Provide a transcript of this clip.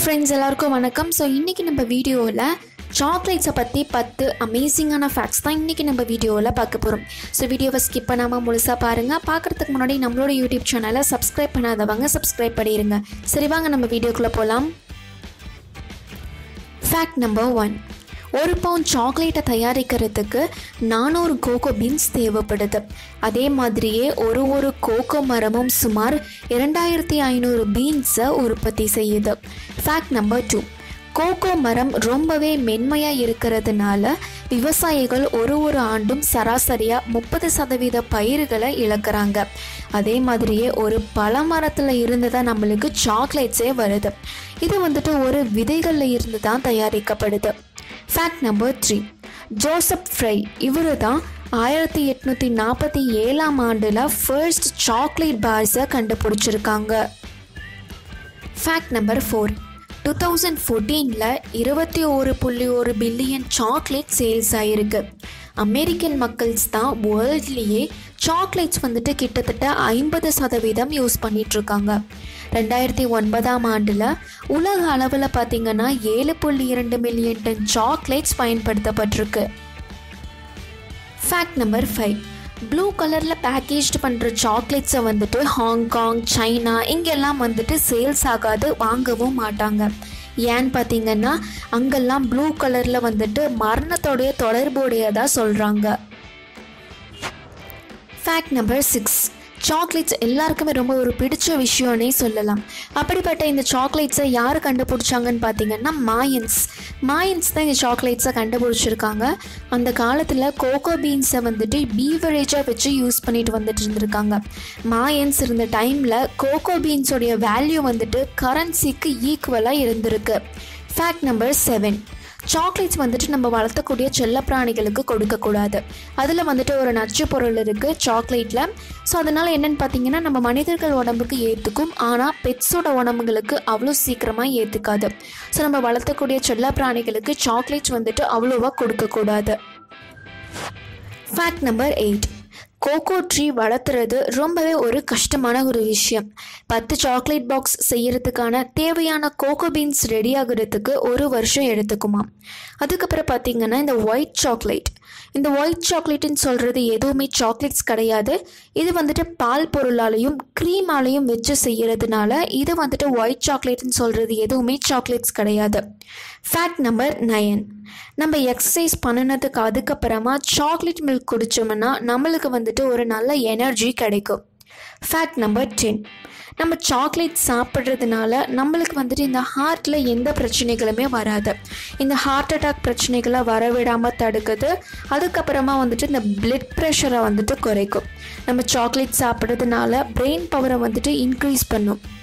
friends எல்லாருக்கும் வணக்கம் so இன்றைக்கி நம்ம வீடியோவில் சாக்லேட்ஸை பற்றி பத்து அமேசிங்கான ஃபேக்ட்ஸ் தான் இன்றைக்கி நம்ம வீடியோவில் பார்க்க போகிறோம் ஸோ வீடியோவை ஸ்கிப் பண்ணாமல் முழுசாக பாருங்கள் பார்க்குறதுக்கு முன்னாடி நம்மளோட யூடியூப் சேனலை சப்ஸ்கிரைப் பண்ணாதவங்க சப்ஸ்கிரைப் பண்ணிடுங்க சரி வாங்க நம்ம வீடியோக்குள்ளே போகலாம் ஃபேக்ட் நம்பர் ஒன் ஒரு பவுண்ட் சாக்லேட்டை தயாரிக்கிறதுக்கு நானூறு கோகோ பீன்ஸ் தேவைப்படுது அதே மாதிரியே ஒரு ஒரு கோகோ மரமும் சுமார் இரண்டாயிரத்தி ஐநூறு பீன்ஸை உற்பத்தி செய்யுது ஃபேக்ட் நம்பர் டூ கோகோ மரம் ரொம்பவே மென்மையாக இருக்கிறதுனால விவசாயிகள் ஒரு ஒரு ஆண்டும் சராசரியாக முப்பது சதவீத பயிர்களை இழக்கிறாங்க அதே மாதிரியே ஒரு பழமரத்தில் இருந்து தான் நம்மளுக்கு சாக்லேட்ஸே வருது இது வந்துட்டு ஒரு விதைகளில் இருந்து தான் தயாரிக்கப்படுது fact number three Joseph Fry இவர் தான் ஆயிரத்தி எட்நூற்றி நாற்பத்தி ஏழாம் ஆண்டில் ஃபர்ஸ்ட் சாக்லேட் பார்ஸை கண்டுபிடிச்சிருக்காங்க fact number four two thousand ஃபோர்டீனில் இருபத்தி ஒரு புள்ளி ஒரு பில்லியன் சாக்லேட் சேல்ஸ் ஆகிருக்கு அமெரிக்கன் மக்கள்ஸ் தான் வேர்ல்ட்லேயே சாக்லேட்ஸ் வந்துட்டு கிட்டத்தட்ட ஐம்பது சதவீதம் யூஸ் பண்ணிகிட்ருக்காங்க ரெண்டாயிரத்தி ஒன்பதாம் ஆண்டில் உலக அளவில் பார்த்திங்கன்னா ஏழு புள்ளி இரண்டு மில்லியன் டன் சாக்லேட்ஸ் பயன்படுத்தப்பட்டிருக்கு ஃபேக்ட் நம்பர் ஃபைவ் ப்ளூ கலரில் பேக்கேஜ்டு பண்ணுற சாக்லேட்ஸை வந்துட்டு ஹாங்காங் சைனா இங்கெல்லாம் வந்துட்டு சேல்ஸ் ஆகாது வாங்கவும் மாட்டாங்க ஏன்னு பார்த்தீங்கன்னா அங்கெல்லாம் ப்ளூ கலரில் வந்துட்டு மரணத்தோடைய தொடர்புடையதாக சொல்கிறாங்க ஃபேக்ட் நம்பர் சிக்ஸ் சாக்லேட்ஸ் எல்லாருக்குமே ரொம்ப ஒரு பிடிச்ச விஷயம்னே சொல்லலாம் அப்படிப்பட்ட இந்த சாக்லேட்ஸை யார் கண்டுபிடிச்சாங்கன்னு பார்த்தீங்கன்னா மாயன்ஸ் மாயன்ஸ் தான் இந்த சாக்லேட்ஸை கண்டுபிடிச்சிருக்காங்க அந்த காலத்தில் கோகோ பீன்ஸை வந்துட்டு பீவரேஜாக வச்சு யூஸ் பண்ணிட்டு வந்துட்டு இருந்திருக்காங்க மாயன்ஸ் இருந்த டைமில் கோகோ பீன்ஸோடைய வேல்யூ வந்துட்டு கரன்சிக்கு ஈக்குவலாக இருந்திருக்கு ஃபேக்ட் நம்பர் செவன் சாக்லேட்ஸ் வந்துட்டு நம்ம வளர்த்தக்கூடிய செல்லப்பிராணிகளுக்கு கொடுக்கக்கூடாது அதில் வந்துட்டு ஒரு நச்சு பொருள் இருக்குது சாக்லேட்டில் ஸோ அதனால் என்னென்னு பார்த்தீங்கன்னா நம்ம மனிதர்கள் உடம்புக்கு ஏற்றுக்கும் ஆனால் பெட்ஸோட உடம்புகளுக்கு அவ்வளோ சீக்கிரமாக ஏற்றுக்காது ஸோ நம்ம வளர்த்தக்கூடிய செல்லப்பிராணிகளுக்கு சாக்லேட்ஸ் வந்துட்டு அவ்வளோவா கொடுக்கக்கூடாது fact number eight cocoa tree வளர்த்துறது ரொம்பவே ஒரு கஷ்டமான ஒரு விஷயம் பத்து சாக்லேட் பாக்ஸ் செய்யறதுக்கான தேவையான கோகோ பீன்ஸ் ரெடி ஆகுறதுக்கு ஒரு வருஷம் எடுத்துக்குமா அதுக்கப்புறம் பார்த்தீங்கன்னா இந்த ஒயிட் சாக்லேட் இந்த ஒயிட் சாக்லேட்டுன்னு சொல்கிறது எதுவுமே சாக்லேட்ஸ் கிடையாது இது வந்துட்டு பால் பொருளாலையும் க்ரீமாலையும் வச்சு செய்கிறதுனால இது வந்துட்டு ஒயிட் சாக்லேட்னு சொல்கிறது எதுவுமே சாக்லேட்ஸ் கிடையாது ஃபேக்ட் நம்பர் நயன் நம்ம எக்ஸசைஸ் பண்ணினதுக்கு அதுக்கப்புறமா சாக்லேட் மில்க் குடித்தோம்னா நம்மளுக்கு வந்துட்டு ஒரு நல்ல எனர்ஜி கிடைக்கும் ஃபேக்ட் நம்பர் டென் நம்ம சாக்லேட் சாப்பிட்றதுனால நம்மளுக்கு வந்துட்டு இந்த ஹார்ட்டில் எந்த பிரச்சனைகளுமே வராது இந்த ஹார்ட் அட்டாக் பிரச்சனைகளை வரவிடாமல் தடுக்குது அதுக்கப்புறமா வந்துட்டு இந்த பிளட் ப்ரெஷரை வந்துட்டு குறைக்கும் நம்ம சாக்லேட் சாப்பிட்றதுனால பிரெயின் பவரை வந்துட்டு இன்க்ரீஸ் பண்ணும்